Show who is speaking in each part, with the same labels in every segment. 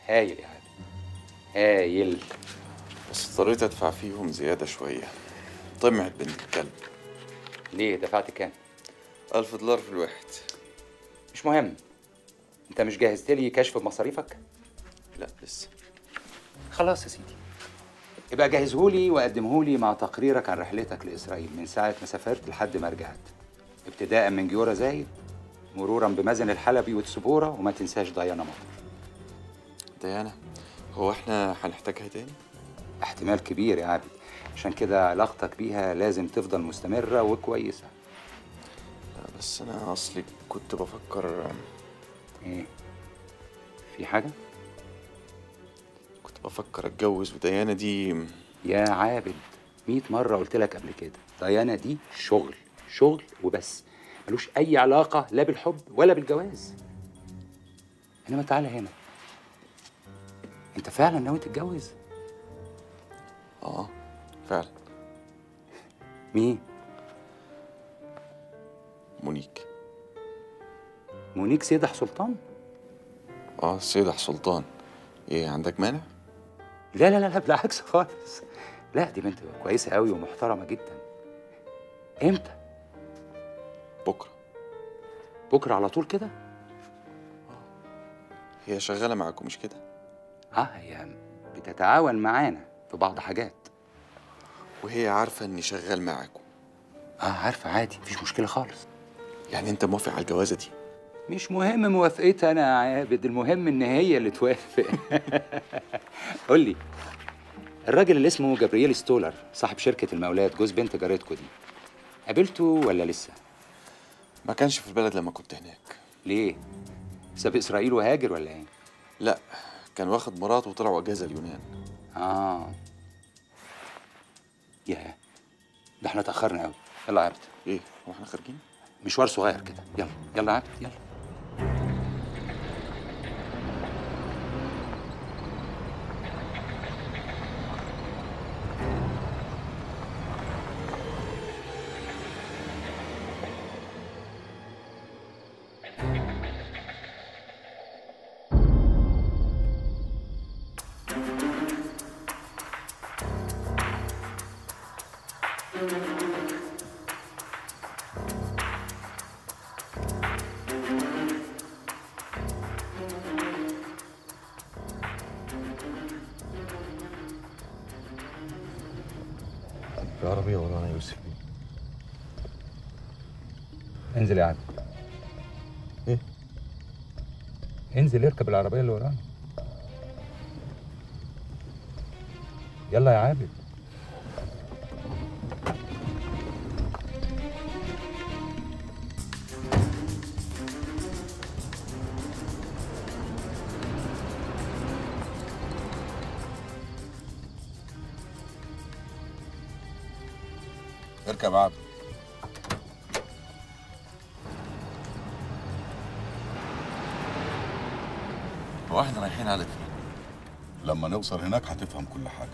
Speaker 1: هايل يا عادل هايل
Speaker 2: بس اضطريت ادفع فيهم زيادة شوية طمعت بنت الكلب
Speaker 1: ليه دفعت كام
Speaker 2: ألف دولار في الواحد
Speaker 1: مش مهم انت مش جهزت لي كشف بمصاريفك
Speaker 2: لا لسه
Speaker 1: خلاص يا سيدي يبقى جهزهولي وقدمهولي مع تقريرك عن رحلتك لإسرائيل من ساعة ما سافرت لحد ما رجعت ابتداء من جيورا زايد مرورا بمازن الحلبي وتسبورة وما تنساش ديانا مطر
Speaker 2: ديانا هو احنا هنحتاجها تاني؟
Speaker 1: احتمال كبير يا عابد عشان كده علاقتك بيها لازم تفضل مستمرة وكويسة
Speaker 2: لا بس انا اصلي كنت بفكر
Speaker 1: ايه في حاجة؟
Speaker 2: كنت بفكر اتجوز وديانا دي
Speaker 1: يا عابد مية مرة قلت لك قبل كده ديانا دي شغل شغل وبس ملوش أي علاقة لا بالحب ولا بالجواز إنما تعالى هنا أنت فعلا ناوي تتجوز؟
Speaker 2: اه فعلا
Speaker 1: مين؟
Speaker 2: مونيك
Speaker 1: مونيك سيدح سلطان؟
Speaker 2: اه سيدح سلطان ايه عندك مانع؟
Speaker 1: لا لا لا لا بالعكس خالص لا دي بنت كويسة قوي ومحترمة جدا امتى؟
Speaker 2: بكرة
Speaker 1: بكرة على طول كده؟
Speaker 2: هي شغالة معاكم مش كده؟
Speaker 1: اه هي بتتعاون معانا في بعض حاجات
Speaker 2: وهي عارفة اني شغال معاكم
Speaker 1: اه عارفة عادي مفيش مشكلة خالص
Speaker 2: يعني انت موافق على الجوازة دي؟
Speaker 1: مش مهم موافقتي انا يا عابد المهم ان هي اللي توافق قول لي الراجل اللي اسمه جابرييل ستولر صاحب شركة المقاولات جوز بنت جارتكو دي قابلته ولا لسه؟
Speaker 2: ما كانش في البلد لما كنت هناك
Speaker 1: ليه؟ ساب اسرائيل وهاجر ولا ايه؟
Speaker 2: لا كان واخد مراته وطلعوا اجازة اليونان
Speaker 1: اه يا ده احنا اتأخرنا قوي يلا يا عبد
Speaker 2: ايه هو احنا خارجين؟
Speaker 1: مشوار صغير كده يلا يلا يا عبد يلا
Speaker 2: العربية ورانا يوسف
Speaker 1: انزل يا عبد
Speaker 2: ايه؟
Speaker 1: انزل اركب العربية اللي ورانا يلا يا عابد
Speaker 3: اركب عبد
Speaker 2: هو احنا رايحين على فين؟
Speaker 3: لما نوصل هناك هتفهم كل حاجة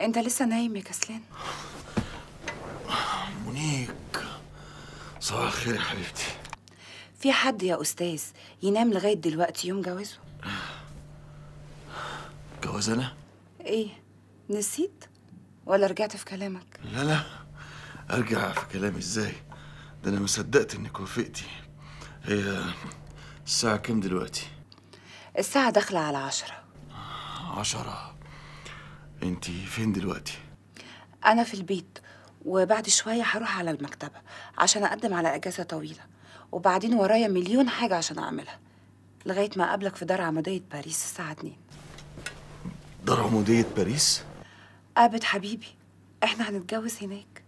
Speaker 4: انت لسه نايم يا كسلان
Speaker 5: مونيك صباح الخير يا حبيبتي
Speaker 4: في حد يا استاذ ينام لغايه دلوقتي يوم جوازه
Speaker 5: جواز انا
Speaker 4: ايه نسيت ولا رجعت في كلامك
Speaker 5: لا لا ارجع في كلامي ازاي ده انا ما صدقت انك وافقتي هي الساعة كام دلوقتي؟
Speaker 4: الساعه داخله على عشرة
Speaker 5: عشرة انتي فين دلوقتي؟
Speaker 4: انا في البيت وبعد شويه هروح على المكتبه عشان اقدم على اجازه طويله وبعدين ورايا مليون حاجه عشان اعملها لغايه ما اقابلك في دار عموديه باريس الساعه 2
Speaker 5: دار عمودية باريس؟
Speaker 4: قابت حبيبي احنا هنتجوز هناك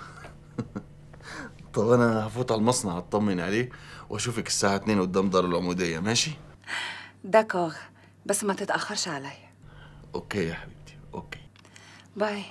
Speaker 5: طب انا هفوت على المصنع اطمن عليه واشوفك الساعة 2 قدام دار العمودية ماشي؟
Speaker 4: داكوغ بس ما تتاخرش عليا
Speaker 5: اوكي يا حبيبتي اوكي
Speaker 4: باي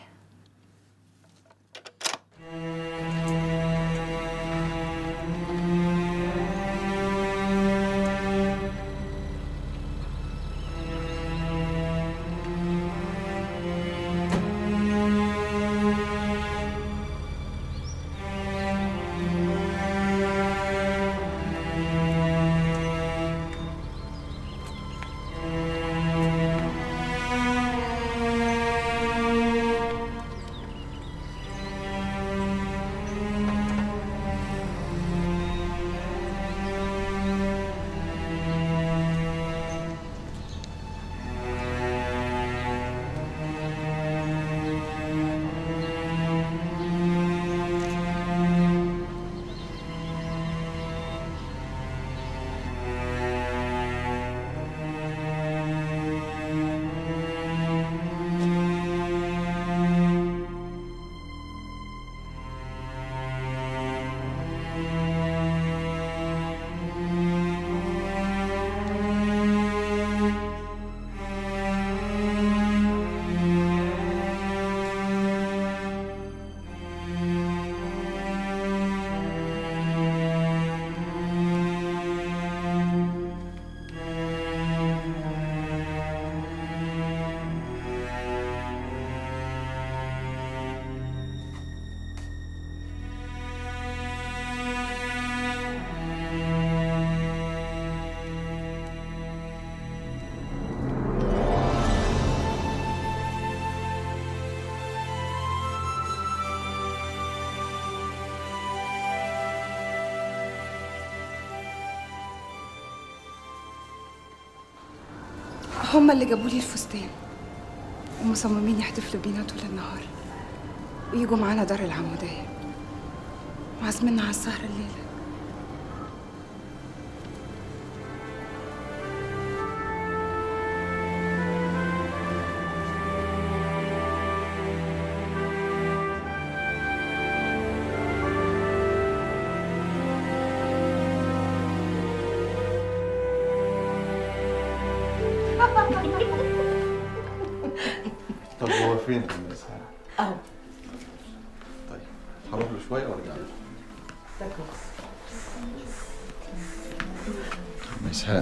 Speaker 4: هما اللي جابوا لي الفستان ومصممين يحتفلوا بينا طول النهار ويجوا معانا دار العمودية وعازميننا على السهرة الليلة
Speaker 5: طب هو فين المساء؟
Speaker 6: اهو
Speaker 5: طيب هروح له شوية وارجع له
Speaker 6: ده كويس
Speaker 5: مساء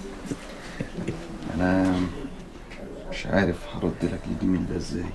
Speaker 5: انا مش عارف هرد لك الجميل ده ازاي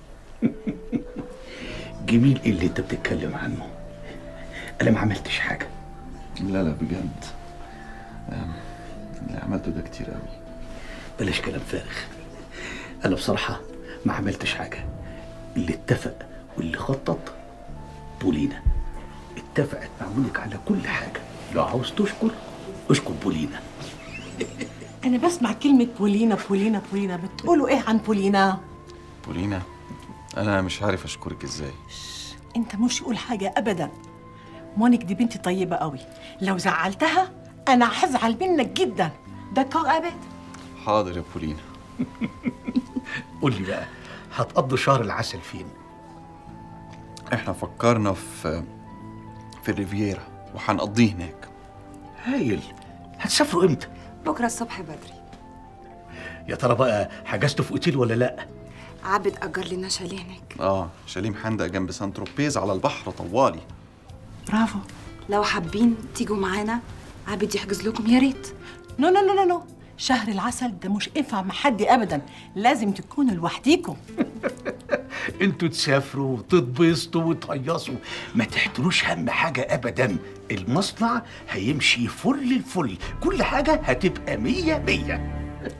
Speaker 7: جميل ايه اللي انت بتتكلم عنه انا ما عملتش حاجه
Speaker 5: لا لا بجد أم، اللي عملته ده كتير قوي
Speaker 7: بلاش كلام فارغ انا بصراحه ما عملتش حاجه اللي اتفق واللي خطط بولينا اتفقت مع ملك على كل حاجه لو عاوز تشكر اشكر بولينا
Speaker 6: انا بسمع كلمه بولينا بولينا بولينا بتقولوا ايه عن بولينا
Speaker 2: بولينا انا مش عارف اشكرك ازاي
Speaker 6: انت مش يقول حاجه ابدا مونيك دي بنتي طيبه قوي لو زعلتها انا هزعل منك جدا ده كرامات
Speaker 2: حاضر يا بولينا
Speaker 7: قول لي بقى هتقضوا شهر العسل فين
Speaker 2: احنا فكرنا في في الريفيرا وهنقضيه هناك
Speaker 7: هايل هتسافروا امتى
Speaker 4: بكرة الصبح بدري
Speaker 7: يا ترى بقى حجزتوا في اوتيل ولا لا
Speaker 4: عابد أجر لنا شاليه هناك
Speaker 2: اه شاليه حندق جنب سان تروبيز على البحر طوالي
Speaker 6: برافو
Speaker 4: لو حابين تيجوا معانا عابد يحجز لكم يا ريت
Speaker 6: نو نو نو نو نو شهر العسل ده مش ينفع مع حد ابدا لازم تكونوا لوحديكم
Speaker 7: انتوا تسافروا وتتبسطوا وتهيصوا ما تحتلوش هم حاجة أبدا المصنع هيمشي فل الفل كل حاجة هتبقى مية مية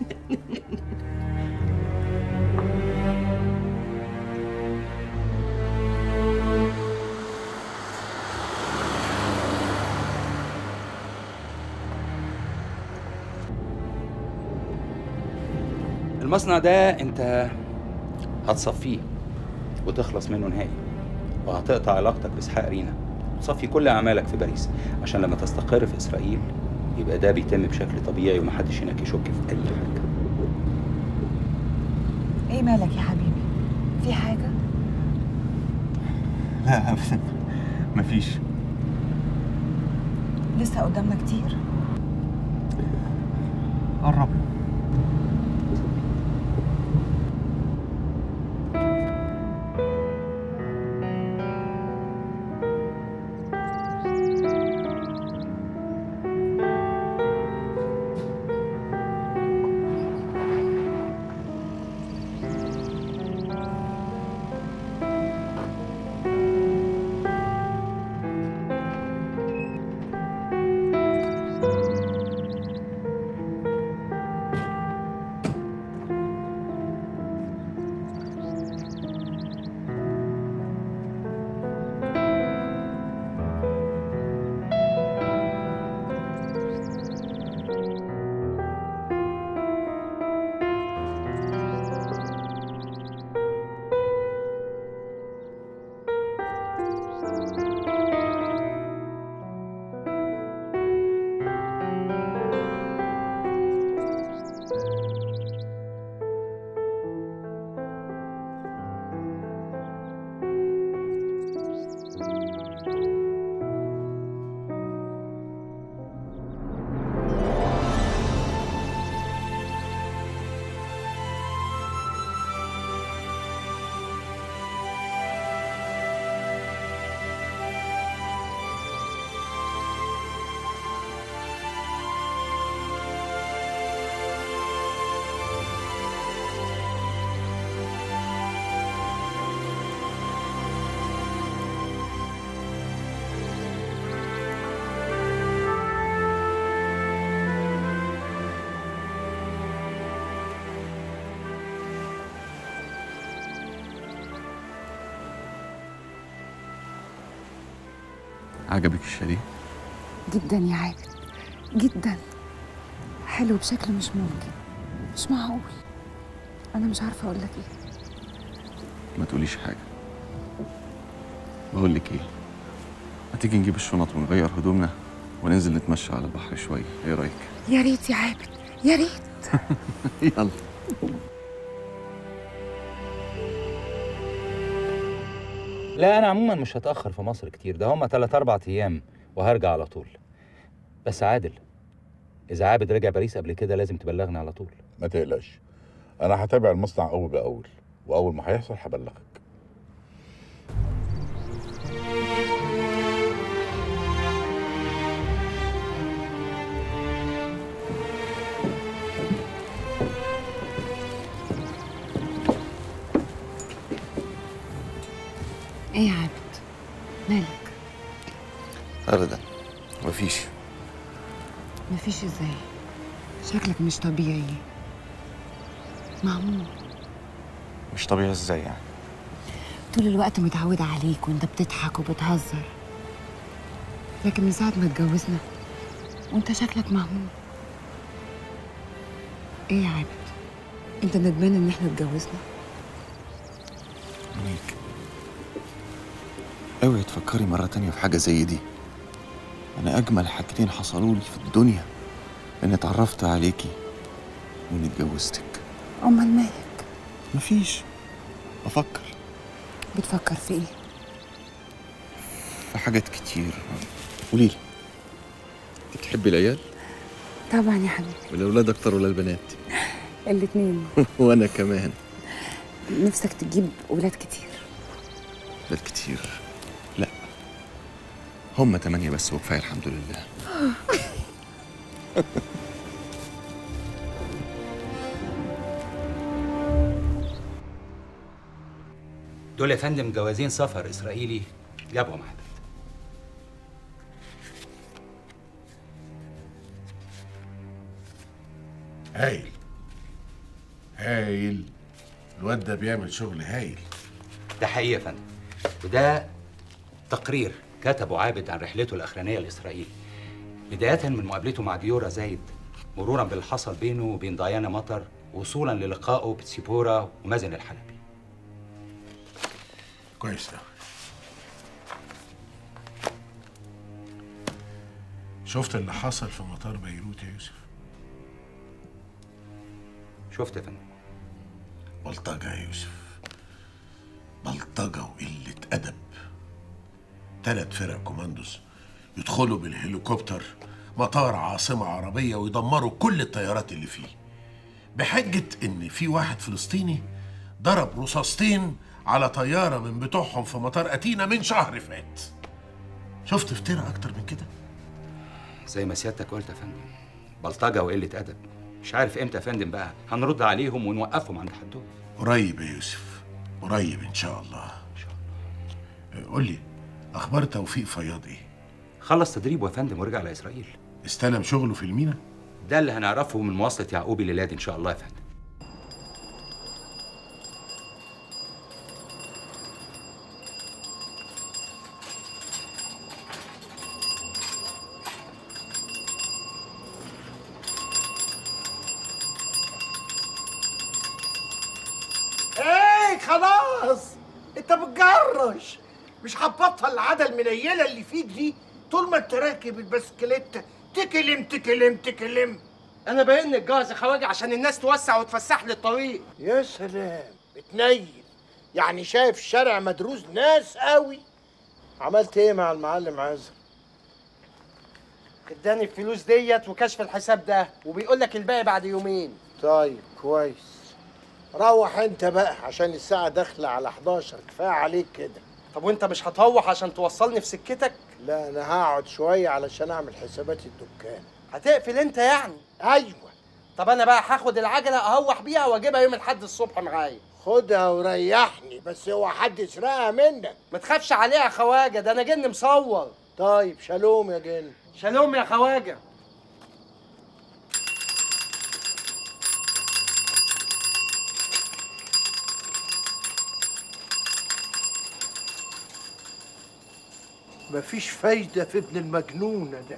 Speaker 1: المصنع ده انت هتصفيه وتخلص منه نهائي وهتقطع علاقتك باسحاق رينا وتصفي كل اعمالك في باريس عشان لما تستقر في اسرائيل يبقى ده بيتم بشكل طبيعي ومحدش هناك يشك في اي حاجه
Speaker 4: ايه مالك يا حبيبي في حاجه
Speaker 8: لا ابدا مفيش
Speaker 4: لسه قدامنا كتير
Speaker 8: قرب
Speaker 2: عجبك الشاليه
Speaker 4: جدا يا عابد جدا حلو بشكل مش ممكن مش معقول انا مش عارفه اقول لك ايه
Speaker 2: ما تقوليش حاجة بقول لك ايه ما تيجي نجيب الشنط ونغير هدومنا وننزل نتمشى على البحر شوية ايه رأيك
Speaker 4: يا ريت يا عابد يا ريت
Speaker 2: يلا
Speaker 1: لا انا عموما مش هتاخر في مصر كتير ده هما 3 4 ايام وهرجع على طول بس عادل اذا عابد رجع باريس قبل كده لازم تبلغني على طول
Speaker 3: ما تقلقش انا هتابع المصنع اول باول واول ما هيحصل هبلغك
Speaker 4: ايه يا عابد مالك
Speaker 2: ابدا مفيش
Speaker 4: مفيش ازاي شكلك مش طبيعي مهموم
Speaker 2: مش طبيعي ازاي يعني
Speaker 4: طول الوقت متعودة عليك وانت بتضحك وبتهزر لكن من ساعة ما اتجوزنا وانت شكلك مهموم ايه يا عابد انت ندمان ان احنا اتجوزنا
Speaker 2: ميك اوعي تفكري مرة تانية في حاجة زي دي أنا أجمل حاجتين حصلوا لي في الدنيا إني اتعرفت عليكي وإني اتجوزتك
Speaker 4: امال مالك
Speaker 2: مفيش بفكر
Speaker 4: بتفكر في ايه
Speaker 2: في حاجات كتير قولي لي بتحبي العيال
Speaker 4: طبعا يا حبيبي
Speaker 2: والأولاد أكتر ولا البنات
Speaker 4: الاتنين
Speaker 2: وأنا كمان
Speaker 4: نفسك تجيب ولاد كتير
Speaker 2: ولاد كتير لا هم تمانية بس وكفاية الحمد لله
Speaker 1: دول يا فندم جوازين سفر اسرائيلي جابهم عدد
Speaker 9: هايل هايل الواد ده بيعمل شغل هايل
Speaker 1: ده حقيقي يا فندم وده تقرير كتبه عابد عن رحلته الاخرانيه لاسرائيل بدايه من مقابلته مع ديورا زايد مرورا باللي حصل بينه وبين ديانا مطر وصولا للقائه بتسيبورا ومازن الحلبي
Speaker 9: كويس ده شفت اللي حصل في مطار بيروت يا يوسف
Speaker 1: شفت يا فندم
Speaker 9: بلطجة يا يوسف بلطجة وقلة أدب تلات فرق كوماندوز يدخلوا بالهليكوبتر مطار عاصمة عربية ويدمروا كل الطيارات اللي فيه بحجة إن في واحد فلسطيني ضرب رصاصتين على طيارة من بتوعهم في مطار أتينا من شهر فات شفت افتراء أكتر من كده؟
Speaker 1: زي ما سيادتك قلت يا فندم بلطجه وقله ادب مش عارف امتى يا فندم بقى هنرد عليهم ونوقفهم عند حدهم
Speaker 9: قريب يا يوسف قريب إن شاء الله
Speaker 1: ان شاء الله
Speaker 9: قول لي أخبار توفيق فياض إيه؟
Speaker 1: خلص تدريبه يا فندم ورجع لاسرائيل
Speaker 9: استلم شغله في المينا؟
Speaker 1: ده اللي هنعرفه من مواصله يعقوب الليله دي ان شاء الله يا فندم
Speaker 10: ايه خلاص انت بتجرش مش هتبطل العاده المنيله اللي فيك دي طول ما انت راكب البسكليت تكلم تكلم تكلم
Speaker 11: انا باين لي الجواز يا خواجه عشان الناس توسع وتفسح لي الطريق
Speaker 10: يا سلام بتنيل يعني شايف الشارع مدروس ناس قوي عملت ايه مع المعلم عزم
Speaker 11: اداني الفلوس ديت وكشف الحساب ده وبيقول لك الباقي بعد يومين
Speaker 10: طيب كويس روح انت بقى عشان الساعة داخلة على 11 كفاية عليك كده
Speaker 11: طب وانت مش هتروح عشان توصلني في سكتك
Speaker 10: لا انا هقعد شوية علشان اعمل حسابات الدكان
Speaker 11: هتقفل انت يعني
Speaker 10: ايوه
Speaker 11: طب انا بقى هاخد العجله اهوح بيها واجيبها يوم الاحد الصبح معايا
Speaker 10: خدها وريحني بس اوعى حد يسرقها منك
Speaker 11: ما تخافش عليها يا خواجه ده انا جن مصور
Speaker 10: طيب شالوم يا جن
Speaker 11: شالوم يا خواجه
Speaker 10: مفيش فايدة في ابن المجنونة ده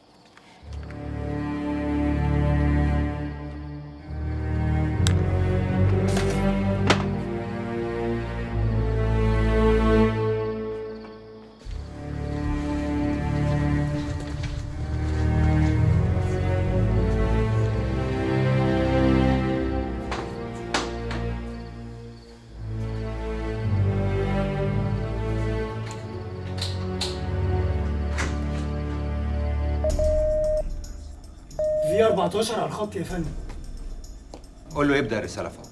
Speaker 12: في 14 على الخط يا فندم
Speaker 1: قول له يبدا الرساله فورا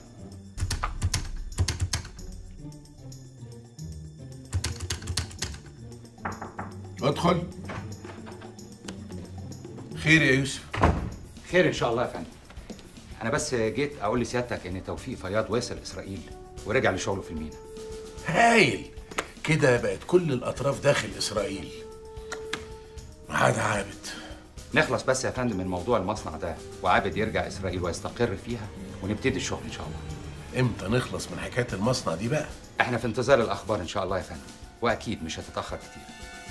Speaker 9: ادخل خير يا يوسف
Speaker 1: خير ان شاء الله يا فندم انا بس جيت اقول لسيادتك ان توفيق فياض وصل اسرائيل ورجع لشغله في المينا
Speaker 9: هايل كده بقت كل الأطراف داخل إسرائيل ما عدا عابد
Speaker 1: نخلص بس يا فندم من موضوع المصنع ده وعابد يرجع اسرائيل ويستقر فيها ونبتدي الشغل ان شاء الله
Speaker 9: امتى نخلص من حكاية المصنع دي بقى
Speaker 1: احنا في انتظار الاخبار ان شاء الله يا فندم واكيد مش هتتاخر كتير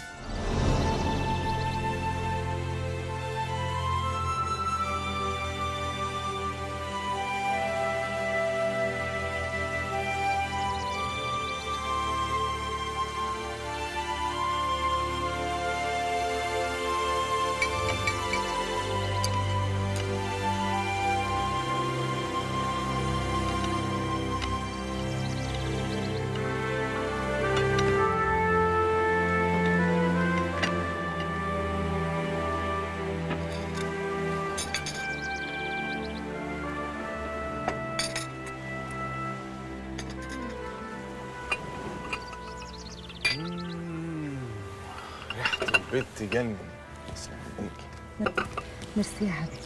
Speaker 2: ريحة البيت تجنن تسلم ايديك
Speaker 13: ميرسي يا حبيبي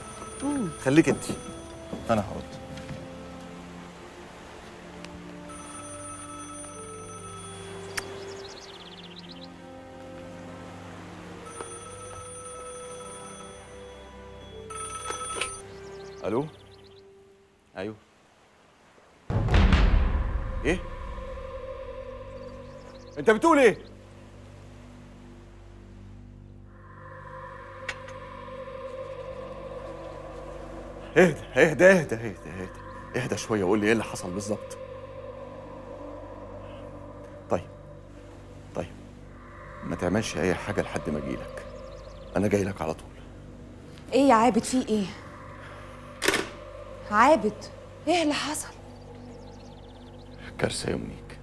Speaker 2: خليك انت انا هقعد الو ايوه ايه انت بتقول ايه اهدى اهدى اهدى اهدى اهدى اهدى شويه وقول لي ايه اللي حصل بالظبط طيب طيب ما تعملش اي حاجه لحد ما اجيلك انا جاي لك على طول
Speaker 4: ايه يا عابد في ايه عابد ايه اللي حصل
Speaker 2: كارثه يا منيك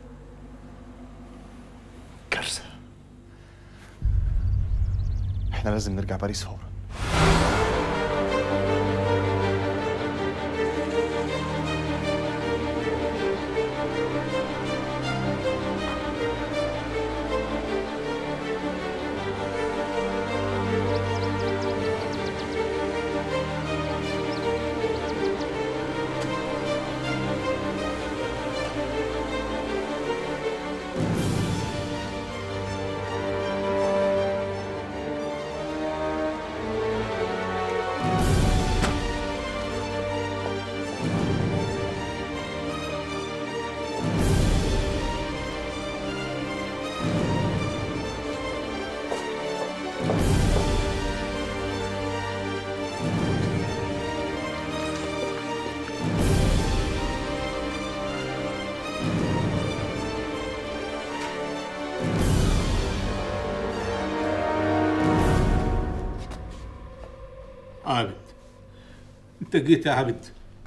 Speaker 2: كارثه احنا لازم نرجع باريس فورا
Speaker 5: عابد انت جيت يا عابد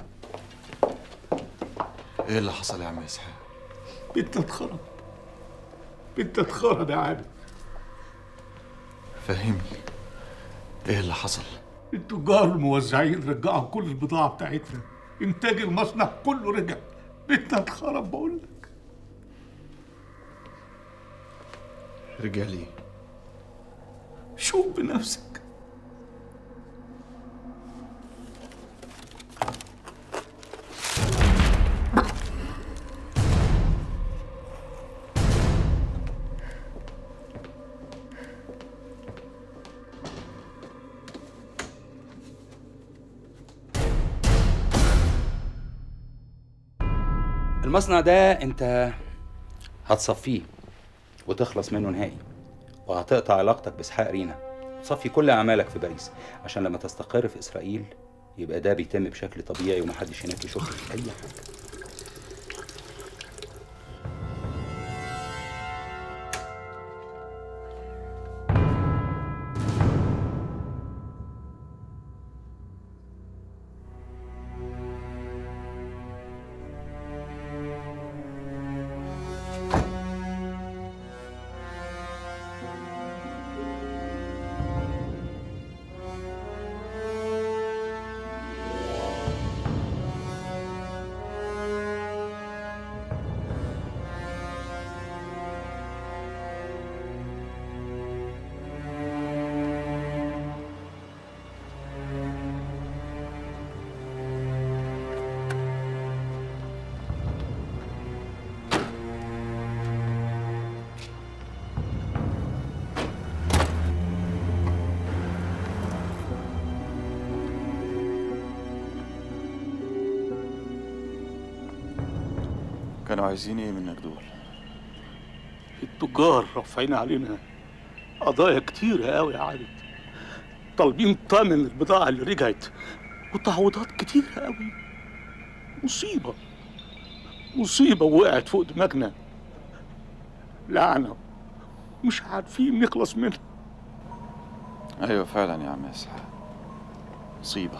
Speaker 2: ايه اللي حصل يا عم اسحاق
Speaker 5: بيتنا اتخرب بيتنا اتخرب يا عابد
Speaker 2: فهمني ايه اللي حصل
Speaker 5: التجار الموزعين رجعوا كل البضاعة بتاعتنا إنتاج المصنع كله رجع بيتنا اتخرب بقول لك
Speaker 2: رجع ليه
Speaker 5: شوف بنفسك
Speaker 1: المصنع ده انت هتصفيه وتخلص منه نهائي وهتقطع علاقتك باسحاق رينا تصفي كل اعمالك في باريس عشان لما تستقر في اسرائيل يبقى ده بيتم بشكل طبيعي ومحدش هناك يشك في اي حاجه
Speaker 2: كانوا عايزين ايه منك دول
Speaker 5: التجار رافعين علينا قضايا كتيرة قوي يا عابد طالبين تمن البضاعة اللي رجعت وتعويضات كتيرة قوي مصيبة مصيبة وقعت فوق دماغنا لعنة مش عارفين نخلص منها
Speaker 2: ايوه فعلا يا عم اسحاق مصيبه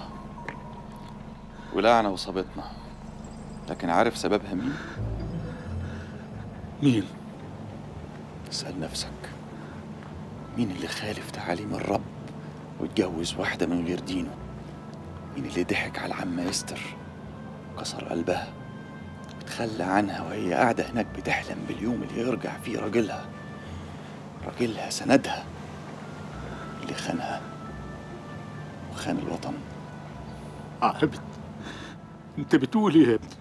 Speaker 2: ولعنه وصابتنا لكن عارف سببها مين
Speaker 5: مين
Speaker 2: اسال نفسك مين اللي خالف تعاليم الرب واتجوز واحده من غير دينه مين اللي ضحك على العمه استر كسر قلبها وتخلى عنها وهي قاعده هناك بتحلم باليوم اللي يرجع فيه راجلها راجلها سندها اللي خانها وخان الوطن
Speaker 5: عابد انت بتقول ايه يا ابني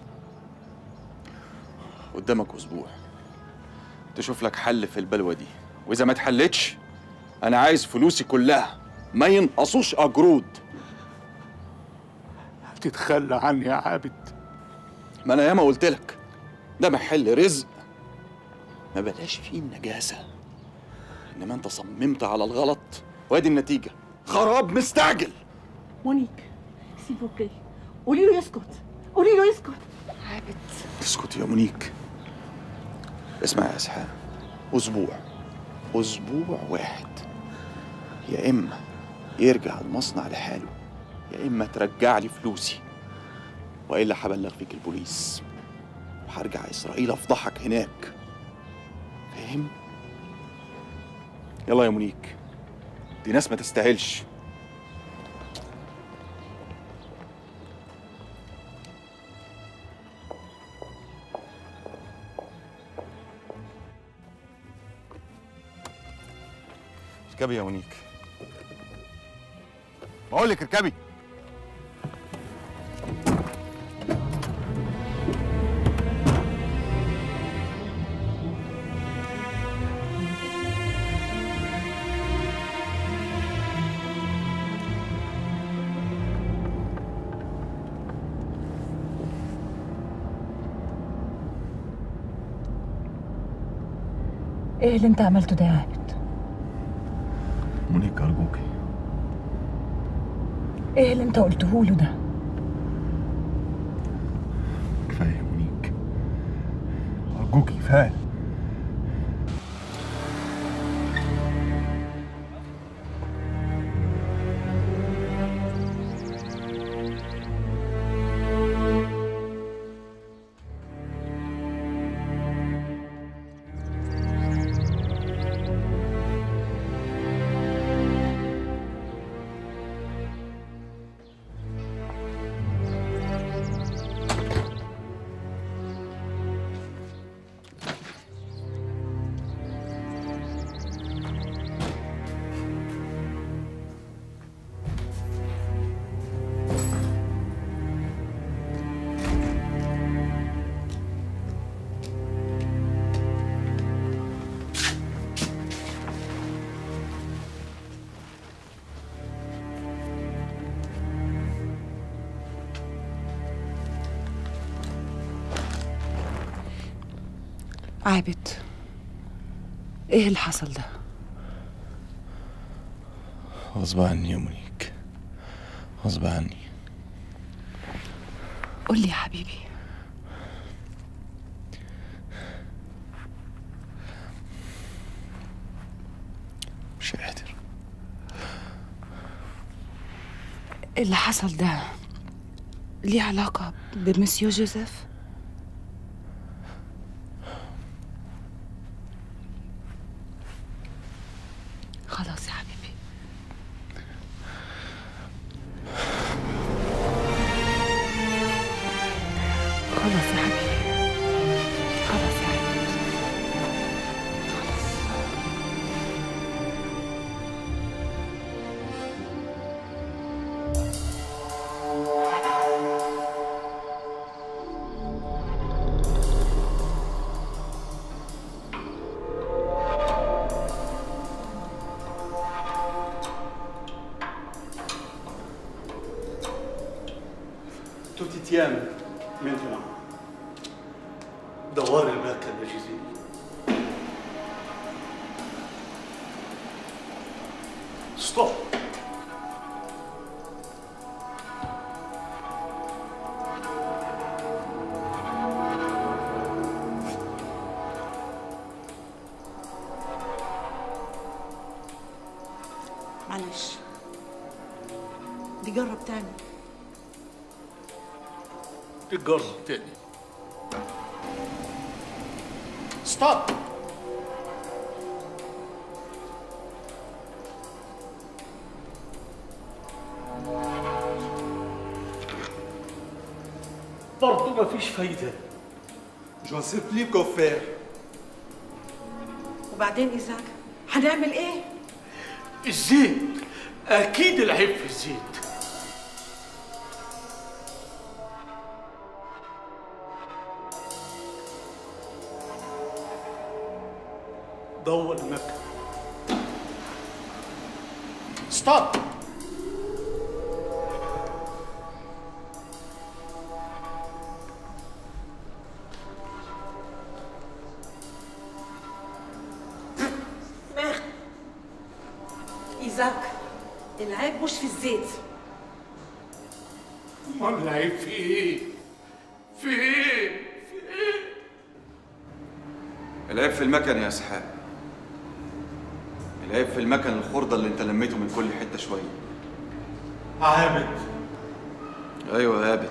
Speaker 2: قدامك اسبوع تشوف لك حل في البلوه دي واذا ما اتحلتش انا عايز فلوسي كلها ما ينقصوش اجرود
Speaker 5: تتخلى عني يا عابد
Speaker 2: ما انا ياما قلت لك ده محل رزق ما بلاش فيه النجاسه انما انت صممت على الغلط وادي النتيجه خراب مستعجل
Speaker 6: مونيك سيبوكي قولي له يسكت قولي له يسكت
Speaker 4: عابد
Speaker 2: اسكت يا مونيك اسمع يا اسحاق اسبوع اسبوع واحد يا اما يرجع المصنع لحاله يا اما ترجع لي فلوسي والا هبلغ فيك البوليس وهرجع اسرائيل افضحك هناك فاهم يلا يا مونيك دي ناس ما تستاهلش اركبي يا مونيك بقول لك اركبي
Speaker 6: ايه اللي انت عملته ده يا عابد
Speaker 2: مونيك ارجوكي
Speaker 6: ايه اللي انت قلته له ده
Speaker 2: كفايه يا مونيك ارجوكي كفايه
Speaker 4: عابد ايه اللي حصل ده
Speaker 2: غصب عني يا مونيك غصب عني
Speaker 4: قول لي يا حبيبي
Speaker 2: مش قادر
Speaker 4: اللي حصل ده ليه علاقة بمسيو جوزيف خلاص يا حبيبي خلاص يا حبيبي خلاص يا حبيبي
Speaker 5: Tout y tient maintenant. دوار المكتب يا جزيري ستوب
Speaker 6: معلش دي جرب تاني
Speaker 5: تتجرب تاني ستوب برضه مفيش فايدة
Speaker 13: J'en sais plus quoi faire.
Speaker 6: وبعدين إيزاك هنعمل إيه؟
Speaker 5: الزيت أكيد العيب في الزيت دور المكتب ستوب
Speaker 6: ايزاك العيب مش في الزيت
Speaker 5: امال العيب في ايه؟ في ايه؟
Speaker 2: العيب في المكن يا اسحاق العيب في المكن الخردة اللي انت لميته من كل حتة شوية
Speaker 5: عابد
Speaker 2: ايوه عابد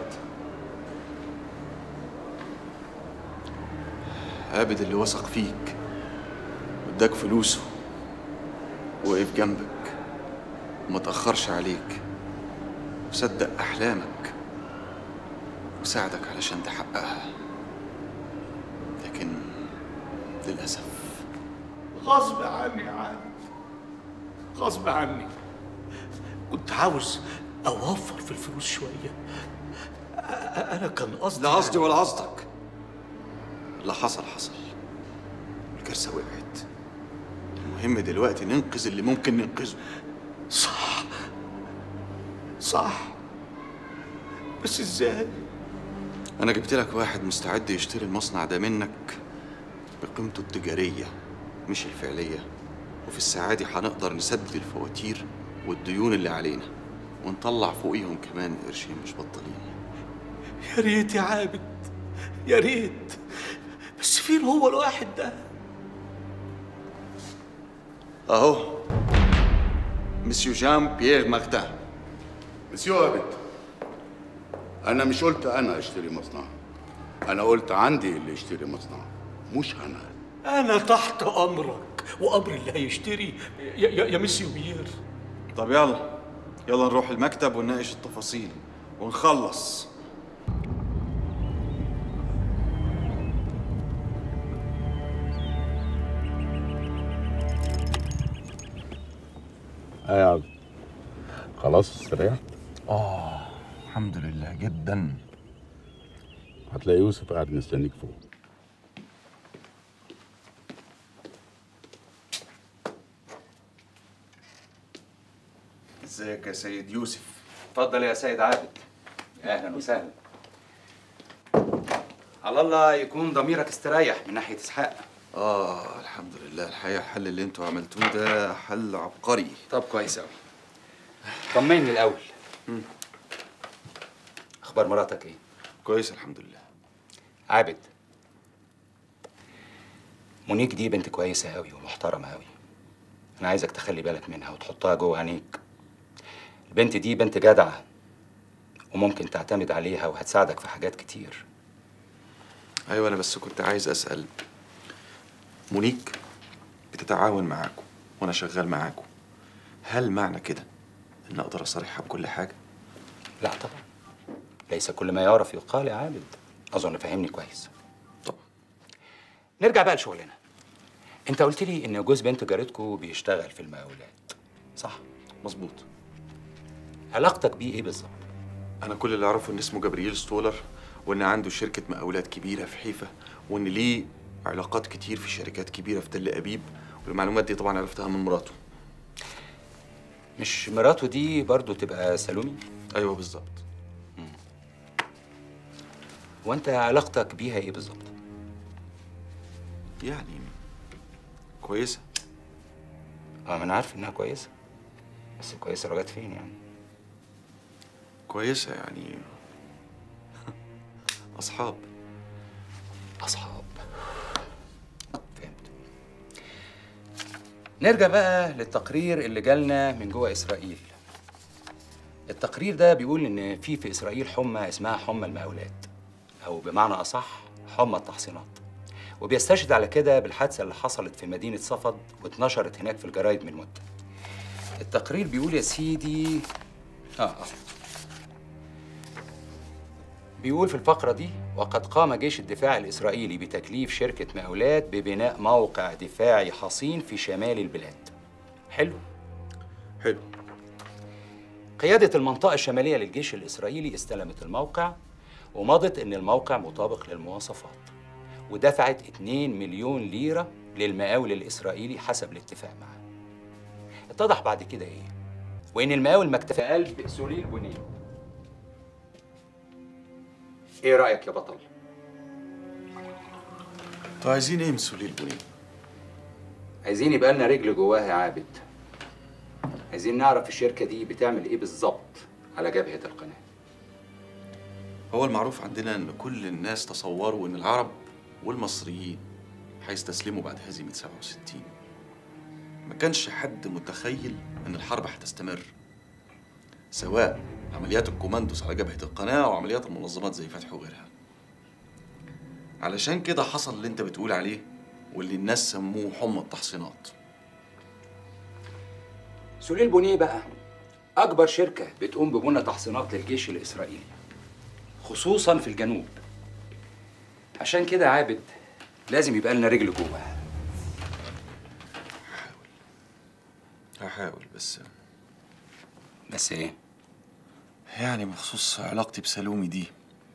Speaker 2: عابد اللي وثق فيك واداك فلوسه وقف جنبك وما تأخرش عليك وصدق أحلامك وساعدك علشان تحققها لكن للأسف
Speaker 5: غصب عني يا عابد غصب عني كنت عاوز اوفر في الفلوس شويه أ- أ- انا كان قصدي
Speaker 2: لا قصدي ولا قصدك اللي حصل حصل الكارثة وقعت المهم دلوقتي ننقذ اللي ممكن ننقذه
Speaker 5: صح صح بس ازاي
Speaker 2: أنا جبت لك واحد مستعد يشتري المصنع ده منك بقيمته التجارية مش الفعلية وفي الساعة دي هنقدر نسدد الفواتير والديون اللي علينا ونطلع فوقيهم كمان قرشين مش بطالين
Speaker 5: يا ريت يا عابد يا ريت بس فين هو الواحد ده
Speaker 2: أهو مسيو جان بيير مارتان
Speaker 3: مسيو عابد انا مش قلت انا اشتري مصنع انا قلت عندي اللي يشتري مصنع مش انا
Speaker 5: انا تحت امرك وامر اللي هيشتري يا, يا, يا مسيو بيير
Speaker 2: طب يلا يلا نروح المكتب ونناقش التفاصيل ونخلص
Speaker 3: اه يا عبد خلاص استريحت
Speaker 2: آه الحمد لله جدا
Speaker 3: هتلاقي يوسف قاعد مستنيك فوق
Speaker 2: ازيك يا سيد يوسف
Speaker 1: اتفضل يا سيد عابد اهلا وسهلا على الله يكون ضميرك استريح من ناحيه اسحاق
Speaker 2: اه الحمد لله الحقيقه الحل اللي انتوا عملتوه ده حل عبقري
Speaker 1: طب كويس قوي طمني الاول اخبار مراتك ايه
Speaker 2: كويس الحمد لله
Speaker 1: عابد مونيك دي بنت كويسه قوي ومحترمه قوي انا عايزك تخلي بالك منها وتحطها جوه عينيك البنت دي بنت جدعه وممكن تعتمد عليها وهتساعدك في حاجات كتير
Speaker 2: ايوه انا بس كنت عايز اسال مونيك بتتعاون معاكم وانا شغال معاكم هل معنى كده ان اقدر اصارحها بكل حاجه
Speaker 1: لا طبعا ليس كل ما يعرف يقال يا عابد اظن فهمني كويس
Speaker 2: طبعا
Speaker 1: نرجع بقى لشغلنا انت قلت لي ان جوز بنت جارتكو بيشتغل في المقاولات صح
Speaker 2: مظبوط
Speaker 1: علاقتك بيه ايه بالظبط
Speaker 2: انا كل اللي اعرفه ان اسمه جبريل ستولر وان عنده شركه مقاولات كبيره في حيفا وان ليه علاقات كتير في شركات كبيره في تل ابيب والمعلومات دي طبعا عرفتها من مراته
Speaker 1: مش مراته دي برضو تبقى سالومي
Speaker 2: ايوه بالظبط
Speaker 1: وانت علاقتك بيها ايه بالظبط
Speaker 2: يعني كويسه
Speaker 1: اه ما انا عارف انها كويسه بس كويسه لغايه فين يعني
Speaker 2: كويسه يعني اصحاب
Speaker 1: اصحاب فهمت نرجع بقى للتقرير اللي جالنا من جوه اسرائيل التقرير ده بيقول ان في في اسرائيل حمى اسمها حمى المقاولات او بمعنى اصح حمى التحصينات وبيستشهد على كده بالحادثه اللي حصلت في مدينه صفد واتنشرت هناك في الجرايد من مده التقرير بيقول يا سيدي اه اه بيقول في الفقرة دي وقد قام جيش الدفاع الإسرائيلي بتكليف شركة مقاولات ببناء موقع دفاعي حصين في شمال البلاد حلو
Speaker 2: حلو
Speaker 1: قيادة المنطقة الشمالية للجيش الإسرائيلي استلمت الموقع ومضت إن الموقع مطابق للمواصفات ودفعت 2 مليون ليرة للمقاول الإسرائيلي حسب الاتفاق معاه اتضح بعد كده إيه؟ وإن المقاول ما اكتفاش بأسوليل بنيه ايه رايك يا بطل
Speaker 2: انتوا عايزين ايه من سوليل بنين
Speaker 1: عايزين يبقى لنا رجل جواها يا عابد عايزين نعرف الشركه دي بتعمل ايه بالظبط على جبهه القناه
Speaker 2: هو المعروف عندنا ان كل الناس تصوروا ان العرب والمصريين هيستسلموا بعد هزيمة 67 ما كانش حد متخيل ان الحرب هتستمر سواء عمليات الكوماندوس على جبهة القناة او عمليات المنظمات زي فتح وغيرها علشان كده حصل اللي انت بتقول عليه واللي الناس سموه حمى التحصينات
Speaker 1: سوليل بونيه بقى اكبر شركه بتقوم ببنى تحصينات للجيش الاسرائيلي خصوصا في الجنوب عشان كده عابد لازم يبقى لنا رجل جوه
Speaker 2: هحاول بس
Speaker 1: بس ايه
Speaker 2: يعني بخصوص علاقتي بسلومي دي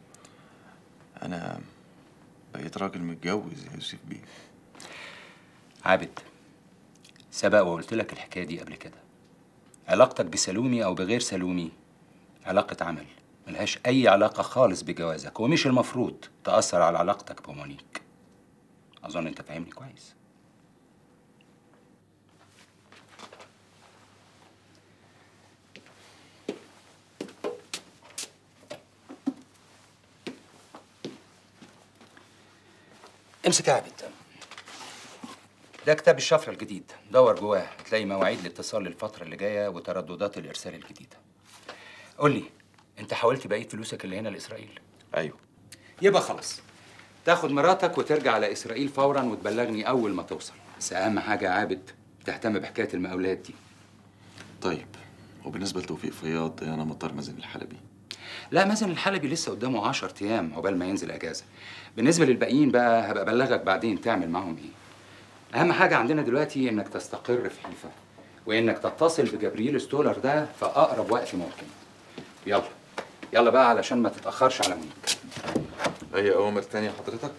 Speaker 2: انا بقيت راجل متجوز يا يوسف بيه
Speaker 1: عابد سبق وقلت لك الحكايه دي قبل كده علاقتك بسلومي او بغير سلومي علاقه عمل ملهاش اي علاقه خالص بجوازك ومش المفروض تاثر على علاقتك بمونيك اظن انت فاهمني كويس امسك يا عابد ده كتاب الشفرة الجديد دور جواه هتلاقي مواعيد الاتصال للفترة اللي جاية وترددات الإرسال الجديدة قول لي أنت حاولت بقية فلوسك اللي هنا لإسرائيل؟
Speaker 2: أيوه
Speaker 1: يبقى خلاص تاخد مراتك وترجع على إسرائيل فورا وتبلغني أول ما توصل بس أهم حاجة يا عابد تهتم بحكاية المقاولات دي
Speaker 2: طيب وبالنسبة لتوفيق فياض أنا مطار مازن الحلبي
Speaker 1: لا مازن الحلبي لسه قدامه 10 أيام عقبال ما ينزل أجازة بالنسبة للباقيين بقى هبقى أبلغك بعدين تعمل معاهم إيه أهم حاجة عندنا دلوقتي إنك تستقر في حيفا وإنك تتصل بجبريل ستولر ده في أقرب وقت ممكن يلا يلا بقى علشان ما تتأخرش على مونيك
Speaker 2: أي أوامر تانية حضرتك؟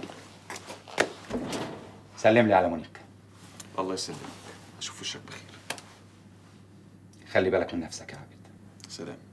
Speaker 1: سلم لي على مونيك
Speaker 2: الله يسلمك أشوف وشك بخير
Speaker 1: خلي بالك من نفسك يا عبد
Speaker 2: سلام